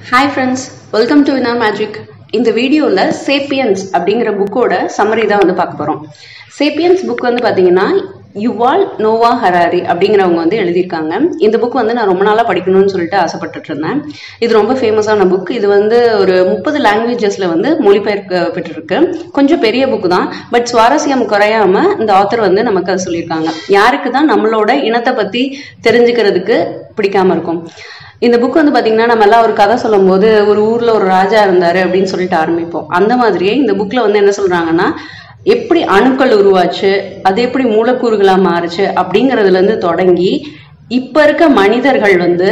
hi friends welcome to winner magic இந்த வீடியோவில் sapiens அப்படிங்கிற புக்கோட சம்மரி தான் வந்து பார்க்க போகிறோம் சேப்பியன்ஸ் புக் வந்து பார்த்தீங்கன்னா யுவால் நோவா ஹராரி அப்படிங்கிறவங்க வந்து எழுதியிருக்காங்க இந்த புக் வந்து நான் ரொம்ப நாளாக படிக்கணும்னு சொல்லிட்டு ஆசைப்பட்டுட்டு இருந்தேன் இது ரொம்ப ஃபேமஸான புக் இது வந்து ஒரு முப்பது லாங்குவேஜஸில் வந்து மொழிபெயர்க்கப்பட்டிருக்கு கொஞ்சம் பெரிய புக் தான் பட் சுவாரஸ்யம் குறையாம இந்த ஆத்தர் வந்து நமக்கு அது சொல்லியிருக்காங்க யாருக்கு தான் நம்மளோட இனத்தை பற்றி தெரிஞ்சுக்கிறதுக்கு பிடிக்காம இருக்கும் இந்த புக் வந்து பாத்தீங்கன்னா நம்ம எல்லாம் ஒரு கதை சொல்லும்போது ஒரு ஊர்ல ஒரு ராஜா இருந்தாரு அப்படின்னு சொல்லிட்டு ஆரம்பிப்போம் அந்த மாதிரியே இந்த புக்ல வந்து என்ன சொல்றாங்கன்னா எப்படி அணுக்கள் உருவாச்சு அது எப்படி மூலக்கூறுகளா மாறுச்சு அப்படிங்கறதுல இருந்து தொடங்கி இப்ப இருக்க மனிதர்கள் வந்து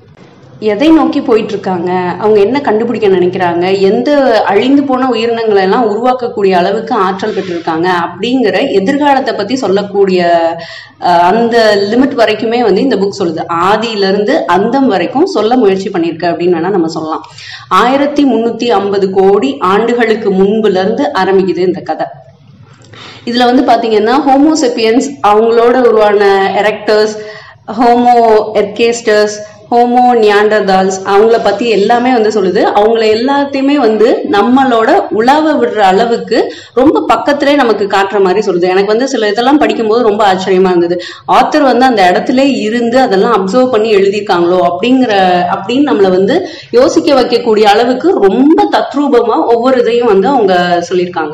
எதை நோக்கி போயிட்டு இருக்காங்க அவங்க என்ன கண்டுபிடிக்க நினைக்கிறாங்க எந்த அழிந்து போன உயிரினங்களை எல்லாம் உருவாக்கக்கூடிய அளவுக்கு ஆற்றல் பெற்றிருக்காங்க அப்படிங்கிற எதிர்காலத்தை பத்தி சொல்லக்கூடிய அஹ், அந்த லிமிட் வரைக்குமே வந்து இந்த புக் சொல்லுது ஆதியில இருந்து அந்தம் வரைக்கும் சொல்ல முயற்சி பண்ணிருக்கு அப்படின்னு வேணா நம்ம சொல்லலாம் ஆயிரத்தி முன்னூத்தி ஐம்பது கோடி ஆண்டுகளுக்கு முன்புல இருந்து ஆரம்பிக்குது இந்த கதை இதுல வந்து பாத்தீங்கன்னா ஹோமோசெப்பியன்ஸ் அவங்களோட உருவான erectus Homo ergasters Homo Neanderthals அவங்கள பத்தி எல்லாமே வந்து சொல்லுது அவங்கள எல்லாத்தையுமே வந்து நம்மளோட உலாவ விடுற அளவுக்கு ரொம்ப பக்கத்திலே நமக்கு காட்டுற மாதிரி சொல்லுது எனக்கு வந்து சில இதெல்லாம் படிக்கும்போது ரொம்ப ஆச்சரியமா இருந்தது ஆத்தர் வந்து அந்த இடத்துல இருந்து அதெல்லாம் அப்சர்வ் பண்ணி எழுதியிருக்காங்களோ அப்படிங்கிற அப்படின்னு நம்மளை வந்து யோசிக்க வைக்கக்கூடிய அளவுக்கு ரொம்ப தத்ரூபமா ஒவ்வொரு இதையும் வந்து அவங்க சொல்லியிருக்காங்க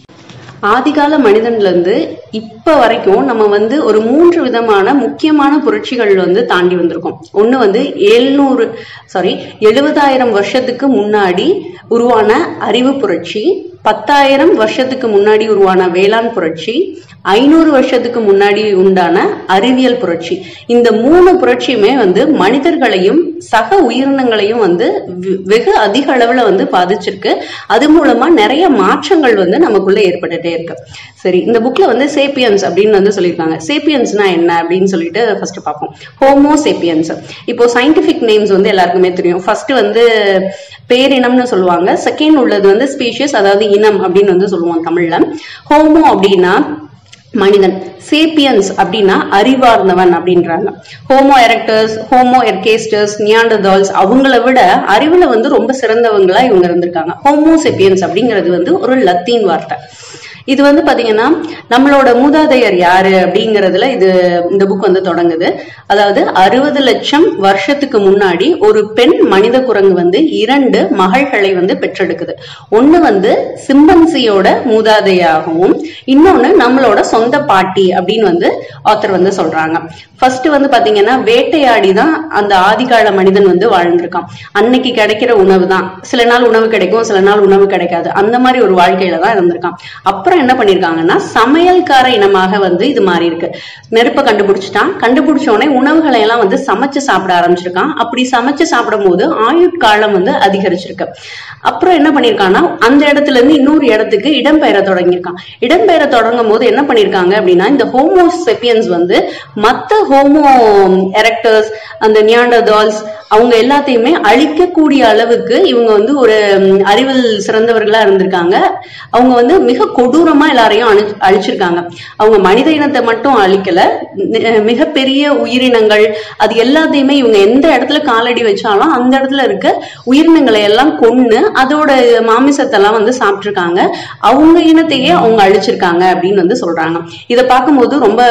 ஆதிகால மனிதன்ல இருந்து இப்ப வரைக்கும் நம்ம வந்து ஒரு மூன்று விதமான முக்கியமான புரட்சிகள் வந்து தாண்டி வந்திருக்கோம் ஒண்ணு வந்து எழுநூறு சாரி எழுபதாயிரம் வருஷத்துக்கு முன்னாடி உருவான அறிவு புரட்சி பத்தாயிரம் வருஷத்துக்கு முன்னாடி உருவான வேளாண் புரட்சி ஐநூறு வருஷத்துக்கு முன்னாடி உண்டான அறிவியல் புரட்சி இந்த மூணு புரட்சியுமே வந்து மனிதர்களையும் சக உயிரினங்களையும் வந்து வெ- வெகு அதிக அளவுல வந்து பாதிச்சிருக்கு அது மூலமா நிறைய மாற்றங்கள் வந்து நமக்குள்ள ஏற்பட்டுட்டே இருக்கு சரி இந்த புக்ல வந்து சேப்பியன்ஸ் அப்படின்னு வந்து சொல்லியிருக்காங்க சேப்பியன்ஸ்னா என்ன அப்படின்னு சொல்லிட்டு ஃபர்ஸ்ட் பார்ப்போம் ஹோமோ சேப்பியன்ஸ் இப்போ சயின்டிபிக் நேம்ஸ் வந்து எல்லாருக்குமே தெரியும் ஃபர்ஸ்ட் வந்து பேரினம்னு சொல்லுவாங்க செகண்ட் உள்ளது வந்து ஸ்பீஷியஸ் அதாவது இனம் அப்படின்னு வந்து சொல்லுவோம் தமிழ்ல ஹோமோ அப்படின்னா மனிதன் சேப்பியன்ஸ் அப்படின்னா அறிவார்ந்தவன் அப்படின்றாங்க Homo erectus Homo ergasters Neanderthals அவங்கள விட அறிவுல வந்து ரொம்ப சிறந்தவங்களா இவங்க இருந்திருக்காங்க ஹோமோ சேப்பியன்ஸ் அப்படிங்கிறது வந்து ஒரு லத்தீன் வார்த்தை இது வந்து பாத்தீங்கன்னா நம்மளோட மூதாதையர் யாரு அப்படிங்கறதுல இது இந்த புக் வந்து தொடங்குது அதாவது அறுபது லட்சம் வருஷத்துக்கு முன்னாடி ஒரு பெண் மனித குரங்கு வந்து இரண்டு மகள்களை வந்து பெற்றெடுக்குது ஒண்ணு வந்து சிம்பன்சியோட மூதாதையாகவும் இன்னொன்னு நம்மளோட சொந்த பாட்டி அப்படின்னு வந்து ஆத்தர் வந்து சொல்றாங்க ஃபர்ஸ்ட் வந்து பாத்தீங்கன்னா வேட்டையாடி தான் அந்த ஆதிகால மனிதன் வந்து வாழ்ந்திருக்கான் அன்னைக்கு கிடைக்கிற உணவு தான் சில நாள் உணவு கிடைக்கும் சில நாள் உணவு கிடைக்காது அந்த மாதிரி ஒரு வாழ்க்கையில தான் இருந்திருக்கான் அப்புறம் என்ன பண்ணிருக்காங்கன்னா சமையல்கார இனமாக வந்து இது மாறி இருக்கு நெருப்பை கண்டுபிடிச்சிட்டான் கண்டுபிடிச்ச உடனே உணவுகளை எல்லாம் வந்து சமைச்சு சாப்பிட ஆரம்பிச்சிருக்கான் அப்படி சமைச்சு சாப்பிடும் போது ஆயுட்காலம் வந்து அதிகரிச்சிருக்கு அப்புறம் என்ன பண்ணிருக்கான்னா அந்த இடத்துல இருந்து இன்னொரு இடத்துக்கு இடம்பெயர தொடங்கியிருக்கான் இடம்பெயர தொடங்கும் போது என்ன பண்ணிருக்காங்க அப்படின்னா இந்த ஹோமோ செப்பியன்ஸ் வந்து மத்த ஹோமோ எரக்டர்ஸ் அந்த நியாண்டதால்ஸ் அவங்க எல்லாத்தையுமே அழிக்கக்கூடிய அளவுக்கு இவங்க வந்து ஒரு ம், அறிவில் சிறந்தவர்களா இருந்திருக்காங்க அவங்க வந்து மிக கொடூரமா எல்லாரையும் அழி அழிச்சிருக்காங்க அவங்க மனித இனத்தை மட்டும் அழிக்கல நி- மிகப்பெரிய உயிரினங்கள் அது எல்லாத்தையுமே இவங்க எந்த இடத்துல காலடி வச்சாலும் அந்த இடத்துல இருக்க உயிரினங்களை எல்லாம் கொன்னு அதோட மாமிசத்தை எல்லாம் வந்து சாப்பிட்டிருக்காங்க அவங்க இனத்தையே அவங்க அழிச்சிருக்காங்க அப்படின்னு வந்து சொல்றாங்க இதை பார்க்கும்போது ரொம்ப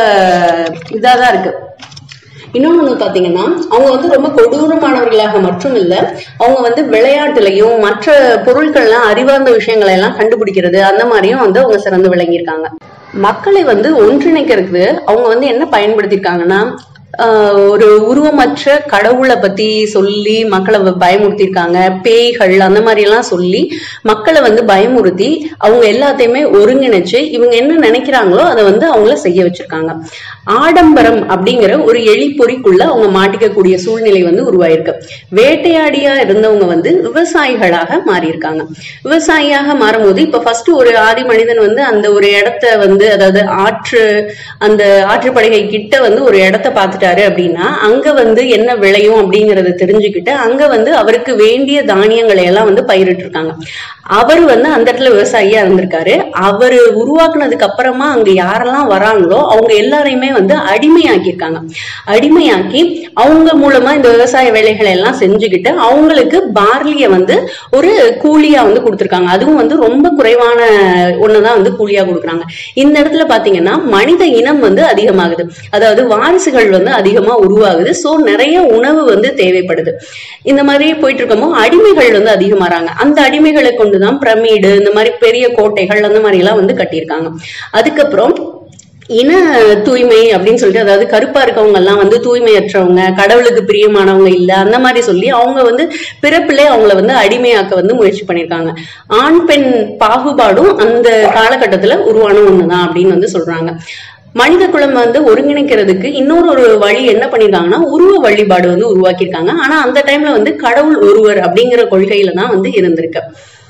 இதாதான் இருக்கு இன்னொன்னு பாத்தீங்கன்னா அவங்க வந்து ரொம்ப கொடூரமானவர்களாக மட்டும் இல்ல அவங்க வந்து விளையாட்டுலயும் மற்ற பொருட்கள்லாம் அறிவார்ந்த விஷயங்களை எல்லாம் கண்டுபிடிக்கிறது அந்த மாதிரியும் வந்து அவங்க சிறந்து விளங்கியிருக்காங்க மக்களை வந்து ஒன்றிணைக்கிறதுக்கு அவங்க வந்து என்ன பயன்படுத்தியிருக்காங்கன்னா ஆஹ் ஒரு உருவமற்ற கடவுளை பத்தி சொல்லி மக்களை வ- பயமுறுத்தியிருக்காங்க பேய்கள் அந்த மாதிரி எல்லாம் சொல்லி மக்களை வந்து பயமுறுத்தி அவங்க எல்லாத்தையுமே ஒருங்கிணைச்சு இவங்க என்ன நினைக்கிறாங்களோ அதை வந்து அவங்கள செய்ய வச்சிருக்காங்க ஆடம்பரம் அப்படிங்கிற ஒரு எழிப்பொறிக்குள்ள அவங்க மாட்டிக்கக்கூடிய சூழ்நிலை வந்து உருவாயிருக்கு வேட்டையாடியா இருந்தவங்க வந்து விவசாயிகளாக மாறியிருக்காங்க விவசாயியாக மாறும்போது இப்ப ஃபர்ஸ்ட் ஒரு ஆதி மனிதன் வந்து அந்த ஒரு இடத்த வந்து அதாவது ஆற்று அந்த ஆற்றுப்படுகை கிட்ட வந்து ஒரு இடத்த பார்த்துட்டு பார்த்துட்டாரு அப்படின்னா அங்க வந்து என்ன விளையும் அப்படிங்கறத தெரிஞ்சுக்கிட்டு அங்க வந்து அவருக்கு வேண்டிய தானியங்களை எல்லாம் வந்து பயிரிட்டு இருக்காங்க அவர் வந்து அந்த இடத்துல விவசாயியா இருந்திருக்காரு அவரு உருவாக்குனதுக்கு அப்புறமா அங்க யாரெல்லாம் வராங்களோ அவங்க எல்லாரையுமே வந்து அடிமையாக்கியிருக்காங்க அடிமையாக்கி அவங்க மூலமா இந்த விவசாய வேலைகளை எல்லாம் செஞ்சுக்கிட்டு அவங்களுக்கு பார்லிய வந்து ஒரு கூலியா வந்து கொடுத்துருக்காங்க அதுவும் வந்து ரொம்ப குறைவான ஒண்ணுதான் வந்து கூலியா கொடுக்குறாங்க இந்த இடத்துல பாத்தீங்கன்னா மனித இனம் வந்து அதிகமாகுது அதாவது வாரிசுகள் வந்து அதிகமா உருவாகுது சோ நிறைய உணவு வந்து தேவைப்படுது இந்த மாதிரி போயிட்டு இருக்கமோ அடிமைகள் வந்து அதிகமாறாங்க அந்த அடிமைகளை கொண்டுதான் பிரமிடு இந்த மாதிரி பெரிய கோட்டைகள் அந்த மாதிரி எல்லாம் வந்து கட்டியிருக்காங்க அதுக்கப்புறம் இன தூய்மை அப்படின்னு சொல்லிட்டு அதாவது கருப்பா இருக்கவங்க எல்லாம் வந்து தூய்மையற்றவங்க கடவுளுக்கு பிரியமானவங்க இல்ல அந்த மாதிரி சொல்லி அவங்க வந்து பிறப்பிலே அவங்கள வந்து அடிமையாக்க வந்து முயற்சி பண்ணியிருக்காங்க ஆண் பெண் பாகுபாடும் அந்த காலகட்டத்துல உருவான ஒண்ணுதான் அப்படின்னு வந்து சொல்றாங்க மனித குலம் வந்து ஒருங்கிணைக்கிறதுக்கு இன்னொரு ஒரு வழி என்ன பண்ணிருக்காங்கன்னா உருவ வழிபாடு வந்து உருவாக்கியிருக்காங்க ஆனா அந்த டைம்ல வந்து கடவுள் ஒருவர் அப்படிங்கிற கொள்கையில தான் வந்து இருந்திருக்கு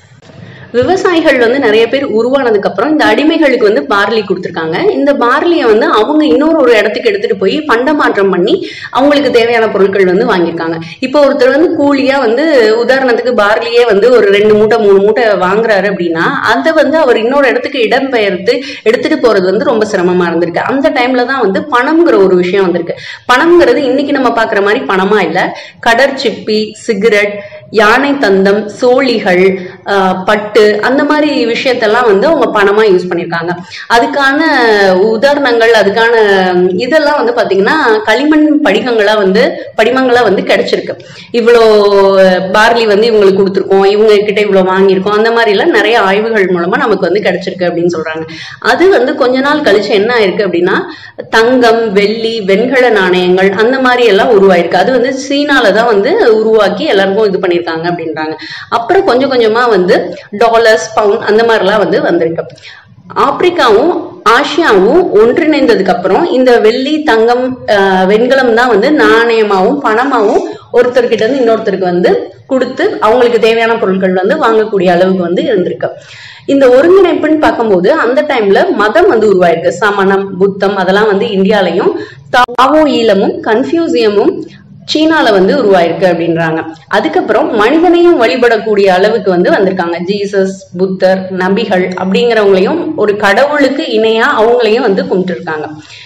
விவசாயிகள் வந்து நிறைய பேர் உருவானதுக்கு அப்புறம் இந்த அடிமைகளுக்கு வந்து பார்லி கொடுத்துருக்காங்க இந்த பார்லியை வந்து அவங்க இன்னொரு ஒரு இடத்துக்கு எடுத்துட்டு போய் பண்டமாற்றம் பண்ணி அவங்களுக்கு தேவையான பொருட்கள் வந்து வாங்கியிருக்காங்க இப்போ ஒருத்தர் வந்து கூலியா வந்து உதாரணத்துக்கு பார்லியே வந்து ஒரு ரெண்டு மூட்டை மூணு மூட்டை வாங்குறாரு அப்படின்னா அதை வந்து அவர் இன்னொரு இடத்துக்கு இடம்பெயர்த்து எடுத்துட்டு போறது வந்து ரொம்ப சிரமமா இருந்திருக்கு அந்த டைம்ல தான் வந்து பணம்ங்கிற ஒரு விஷயம் வந்திருக்கு பணம்ங்கிறது இன்னைக்கு நம்ம பாக்குற மாதிரி பணமா இல்ல கடற்சிப்பி சிகரெட் யானை தந்தம் சோழிகள் ஆஹ் பட்டு அந்த மாதிரி விஷயத்தெல்லாம் வந்து அவங்க பணமா யூஸ் பண்ணியிருக்காங்க அதுக்கான உதாரணங்கள் அதுக்கான இதெல்லாம் வந்து பாத்தீங்கன்னா களிமண் படிகங்களா வந்து படிமங்களா வந்து கிடைச்சிருக்கு இவ்வளோ பார்லி வந்து இவங்களுக்கு கொடுத்துருக்கோம் இவங்க கிட்ட இவ்வளவு வாங்கியிருக்கோம் அந்த மாதிரி எல்லாம் நிறைய ஆய்வுகள் மூலமா நமக்கு வந்து கிடைச்சிருக்கு அப்படின்னு சொல்றாங்க அது வந்து கொஞ்ச நாள் கழிச்சு என்ன ஆயிருக்கு அப்படின்னா தங்கம் வெள்ளி வெண்கல நாணயங்கள் அந்த மாதிரி எல்லாம் உருவாயிருக்கு அது வந்து சீனால தான் வந்து உருவாக்கி எல்லாருக்கும் இது பண்ணியிருக்காங்க அப்படின்றாங்க அப்புறம் கொஞ்சம் கொஞ்சமா வந்து டாலர்ஸ் பவுண்ட் அந்த மாதிரிலாம் வந்து வந்திருக்கு ஆப்பிரிக்காவும் ஆசியாவும் ஒன்றிணைந்ததுக்கு அப்புறம் இந்த வெள்ளி தங்கம் ஆஹ் வெண்கலம் தான் வந்து நாணயமாவும் பணமாவும் ஒருத்தர்கிட்ட இருந்து இன்னொருத்தருக்கு வந்து கொடுத்து அவங்களுக்கு தேவையான பொருட்கள் வந்து வாங்கக்கூடிய அளவுக்கு வந்து இருந்திருக்கு இந்த ஒருங்கிணைப்புன்னு பார்க்கும்போது அந்த டைம்ல மதம் வந்து உருவாயிருக்கு சமணம் புத்தம் அதெல்லாம் வந்து இந்தியாலையும் தாவோ ஈழமும் கன்ஃபியூசியமும் சீனால வந்து உருவாயிருக்கு அப்படின்றாங்க அதுக்கப்புறம் மனிதனையும் வழிபடக்கூடிய அளவுக்கு வந்து வந்திருக்காங்க ஜீசஸ் புத்தர் நபிகள் அப்படிங்கிறவங்களையும் ஒரு கடவுளுக்கு இணையா அவங்களையும் வந்து கும்பிட்டு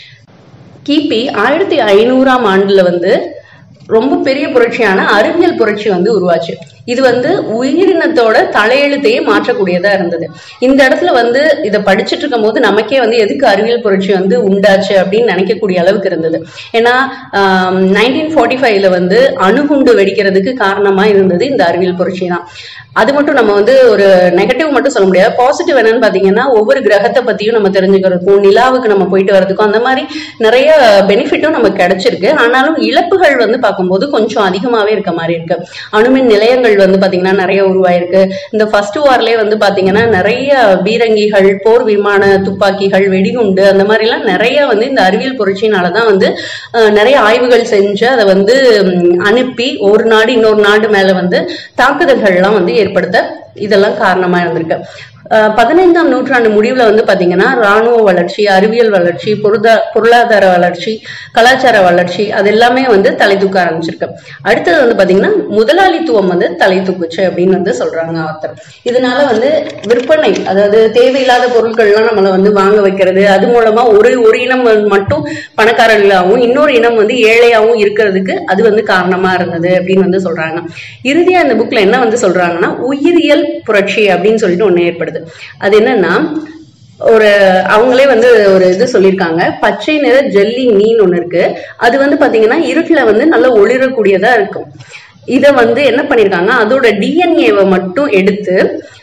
கிபி ஆயிரத்தி ஐநூறாம் ஆண்டுல வந்து ரொம்ப பெரிய புரட்சியான அறிவியல் புரட்சி வந்து உருவாச்சு இது வந்து உயிரினத்தோட தலையெழுத்தையே மாற்றக்கூடியதா இருந்தது இந்த இடத்துல வந்து இதை படிச்சுட்டு இருக்கும் போது நமக்கே வந்து எதுக்கு அறிவியல் புரட்சி வந்து உண்டாச்சு அப்படின்னு நினைக்கக்கூடிய அளவுக்கு இருந்தது ஏன்னா நைன்டீன் ஃபார்ட்டி ஃபைவ்ல வந்து அணுகுண்டு வெடிக்கிறதுக்கு காரணமா இருந்தது இந்த அறிவியல் புரட்சி தான் அது மட்டும் நம்ம வந்து ஒரு நெகட்டிவ் மட்டும் சொல்ல முடியாது பாசிட்டிவ் என்னன்னு பாத்தீங்கன்னா ஒவ்வொரு கிரகத்தை பத்தியும் நம்ம தெரிஞ்சுக்கிறதுக்கும் நிலாவுக்கு நம்ம போயிட்டு வரதுக்கும் அந்த மாதிரி நிறைய பெனிஃபிட்டும் நமக்கு கிடைச்சிருக்கு ஆனாலும் இழப்புகள் வந்து பார்க்கும்போது கொஞ்சம் அதிகமாவே இருக்க மாதிரி இருக்கு அணுமின் நிலையங்கள் வந்து பாத்தீங்கன்னா நிறைய உருவாயிருக்கு இந்த ஃபர்ஸ்ட் வார்லயே வந்து பாத்தீங்கன்னா நிறைய பீரங்கிகள் போர் விமான துப்பாக்கிகள் வெடிகுண்டு அந்த மாதிரி எல்லாம் நிறைய வந்து இந்த அறிவியல் புரட்சினாலதான் வந்து அஹ், நிறைய ஆய்வுகள் செஞ்சு அதை வந்து ம், அனுப்பி ஒரு நாடு இன்னொரு நாடு மேல வந்து தாக்குதல்கள்லாம் வந்து ஏற்படுத்த இதெல்லாம் காரணமா இருந்திருக்கு அஹ், பதினைந்தாம் நூற்றாண்டு முடிவுல வந்து பாத்தீங்கன்னா ராணுவ வளர்ச்சி அறிவியல் வளர்ச்சி பொருதா பொருளாதார வளர்ச்சி கலாச்சார வளர்ச்சி அது எல்லாமே வந்து தலை தூக்க ஆரம்பிச்சிருக்கு அடுத்தது வந்து பாத்தீங்கன்னா முதலாளித்துவம் வந்து தலை தூக்குச்சு அப்படின்னு வந்து சொல்றாங்க ஆத்தர் இதனால வந்து விற்பனை அதாவது தேவையில்லாத பொருட்கள்லாம் நம்மளை வந்து வாங்க வைக்கிறது அது மூலமா ஒரு ஒரு இனம் வந்து மட்டும் பணக்காரர்களாகவும் இன்னொரு இனம் வந்து ஏழையாகவும் இருக்கிறதுக்கு அது வந்து காரணமா இருந்தது அப்படின்னு வந்து சொல்றாங்க இறுதியா இந்த புக்ல என்ன வந்து சொல்றாங்கன்னா உயிரியல் புரட்சி அப்படின்னு சொல்லிட்டு ஒண்ணு ஏற்படுது அது என்னன்னா ஒரு அவங்களே வந்து ஒரு இது சொல்லியிருக்காங்க பச்சை நிற ஜெல்லி மீன் ஒண்ணு இருக்கு அது வந்து பாத்தீங்கன்னா இருட்டுல வந்து நல்லா ஒளிரக்கூடியதா இருக்கும் இத வந்து என்ன பண்ணிருக்காங்க அதோட டிஎன்ஏவை மட்டும் எடுத்து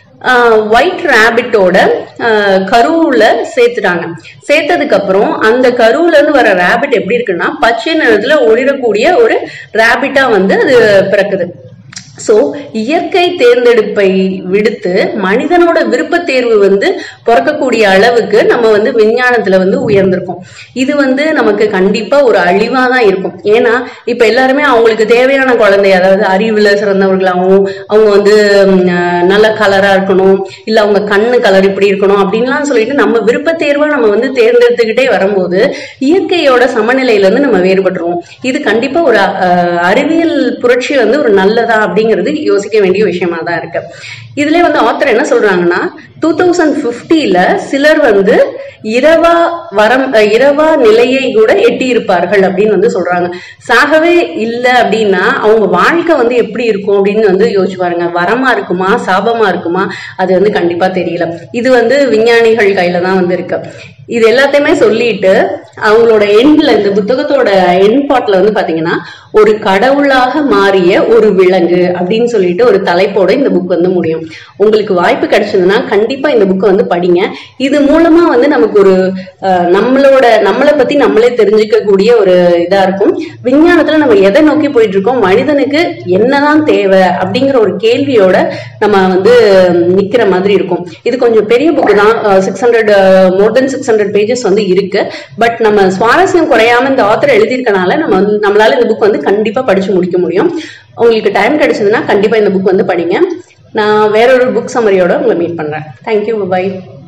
ஒயிட் ரேபிட்டோட கருவுல சேர்த்துட்டாங்க சேர்த்ததுக்கு அப்புறம் அந்த கருவுல இருந்து வர ரேபிட் எப்படி இருக்குன்னா பச்சை நிறத்துல ஒளிரக்கூடிய ஒரு ரேபிட்டா வந்து அது பிறக்குது சோ இயற்கை தேர்ந்தெடுப்பை விடுத்து மனிதனோட விருப்ப தேர்வு வந்து பிறக்கக்கூடிய அளவுக்கு நம்ம வந்து விஞ்ஞானத்துல வந்து உயர்ந்திருக்கோம் இது வந்து நமக்கு கண்டிப்பா ஒரு அழிவா தான் இருக்கும் ஏன்னா இப்ப எல்லாருமே அவங்களுக்கு தேவையான குழந்தை அதாவது அறிவுல சிறந்தவர்களாகவும் அவங்க வந்து ம், அஹ், நல்ல கலரா இருக்கணும் இல்ல அவங்க கண்ணு கலர் இப்படி இருக்கணும் அப்படின்லாம் சொல்லிட்டு நம்ம விருப்ப தேர்வா நம்ம வந்து தேர்ந்தெடுத்துக்கிட்டே வரும்போது இயற்கையோட சமநிலையில இருந்து நம்ம வேறுபட்டுருவோம் இது கண்டிப்பா ஒரு அஹ், அறிவியல் புரட்சி வந்து ஒரு நல்லதா அப்படிங்கிறது யோசிக்க வேண்டிய விஷயமா தான் இருக்கு இதுல வந்து ஆத்தர் என்ன சொல்றாங்கன்னா டூ தௌசண்ட் பிப்டில சிலர் வந்து இரவா வரம் அஹ், இரவா நிலையை கூட எட்டி இருப்பார்கள் அப்படின்னு வந்து சொல்றாங்க சாகவே இல்லை அப்படின்னா அவங்க வாழ்க்கை வந்து எப்படி இருக்கும் அப்படின்னு வந்து யோசிச்சு பாருங்க வரமா இருக்குமா சாபமா இருக்குமா அது வந்து கண்டிப்பா தெரியல இது வந்து விஞ்ஞானிகள் கையில தான் வந்து இருக்கு இது எல்லாத்தையுமே சொல்லிட்டு அவங்களோட எண்ட்ல இந்த புத்தகத்தோட எண்ட் பாட்ல வந்து பாத்தீங்கன்னா ஒரு கடவுளாக மாறிய ஒரு விலங்கு அப்படின்னு சொல்லிட்டு ஒரு தலைப்போட இந்த புக் வந்து முடியும் உங்களுக்கு வாய்ப்பு கிடைச்சதுன்னா கண்டிப்பா இந்த புக்கை வந்து படிங்க இது மூலமா வந்து நமக்கு ஒரு அஹ், நம்மளோட நம்மளை பத்தி நம்மளே தெரிஞ்சுக்க கூடிய ஒரு இதா இருக்கும் விஞ்ஞானத்துல நம்ம எதை நோக்கி போயிட்டு இருக்கோம் மனிதனுக்கு என்னதான் தேவை அப்படிங்கிற ஒரு கேள்வியோட நம்ம வந்து நிக்கிற மாதிரி இருக்கும் இது கொஞ்சம் பெரிய புக்கு தான் six hundred more then six hundred pages வந்து இருக்கு பட் நம்ம சுவாரஸ்யம் குறையாம இந்த ஆத்தர் எழுதியிருக்கனால நம்ம வந்து நம்மளால இந்த புக் வந்து கண்டிப்பா படிச்சு முடிக்க முடியும் உங்களுக்கு டைம் கிடைச்சதுன்னா கண்டிப்பா இந்த புக் வந்து படிங்க நான் வேற ஒரு புக் சம்மரியோட உங்களை மீட் பண்றேன் தேங்க்யூ பை